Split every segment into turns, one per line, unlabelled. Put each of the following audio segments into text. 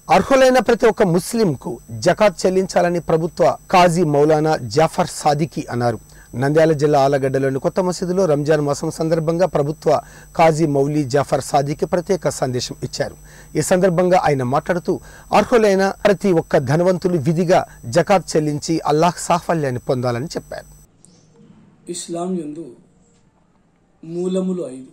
అర్హులైన ప్రతి ఒక్క ముస్లింకు జకాత్ చెల్లించాలని ప్రభుత్వ కాజీ మౌలానా జాఫర్ సాదికి అన్నారు నంద్యాల జిల్లా ఆలగడ్డలోని కొత్త మసీదులో రంజాన్ మాసం సందర్భంగా ప్రభుత్వ కాజీ మౌలి జాఫర్ సాదికి ప్రత్యేక సందేశం ఇచ్చారు ఈ సందర్భంగా ఆయన మాట్లాడుతూ అర్హులైన ప్రతి ఒక్క ధనవంతులు విధిగా జకాత్ చెల్లించి అల్లాహ్ సాఫల్యాన్ని పొందాలని చెప్పారు
ఇస్లాం యందు మూలములు ఐదు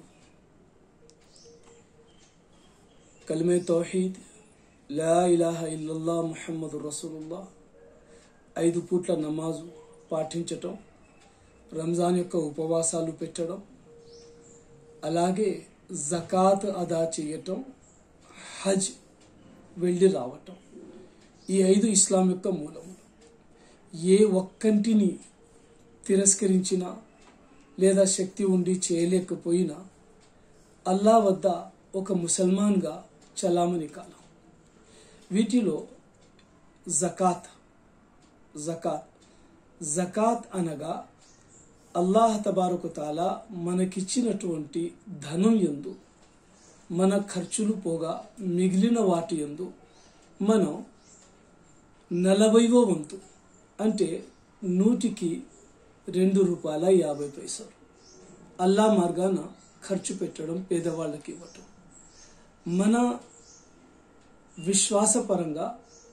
కలిమే తౌహీద్ లా ఇలాహ ఇల్లల్లా ముహమ్మదు రసూలుల్లా ఐదు పూట్ల నమాజు పాటించటం రంజాన్ యొక్క ఉపవాసాలు పెట్టడం అలాగే జకాత్ అదా చేయటం హజ్ వెళ్ళి రావటం ఈ ఐదు ఇస్లాం యొక్క మూలములు ఏ ఒక్కంటిని తిరస్కరించినా లేదా శక్తి ఉండి చేయలేకపోయినా అల్లా వద్ద ఒక ముసల్మాన్గా చలామణి కాలం వీటిలో జకాత్ జకాత్ జకాత్ అనగా అల్లాహ్ తబారకు తాలా మనకిచ్చినటువంటి ధనం ఎందు మన ఖర్చులు పోగా మిగిలిన వాటి ఎందు మనం నలభైవో వంతు అంటే నూటికి రెండు రూపాయల యాభై పైసలు అల్లా మార్గాన ఖర్చు పెట్టడం పేదవాళ్ళకి ఇవ్వటం మన విశ్వాసపరంగా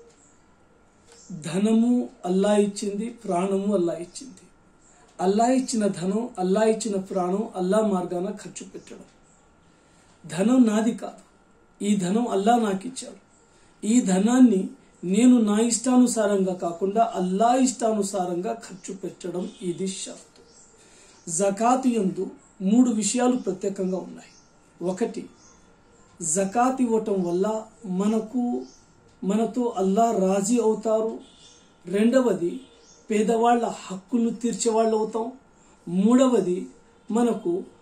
ధనము అల్లా ఇచ్చింది ప్రాణము అల్లా ఇచ్చింది అల్లా ఇచ్చిన ధనం అల్లా ఇచ్చిన ప్రాణం అల్లా మార్గాన ఖర్చు పెట్టడం ధనం నాది కాదు ఈ ధనం అల్లా నాకు ఇచ్చాడు ఈ ధనాన్ని నేను నా ఇష్టానుసారంగా కాకుండా అల్లా ఇష్టానుసారంగా ఖర్చు పెట్టడం ఇది షరతు జకాత్ యందు మూడు విషయాలు ప్రత్యేకంగా ఉన్నాయి ఒకటి జకాత్ ఇవ్వటం వల్ల మనకు మనతో అల్లా రాజీ అవుతారు రెండవది పేదవాళ్ల హక్కులు తీర్చేవాళ్ళు అవుతాం మూడవది మనకు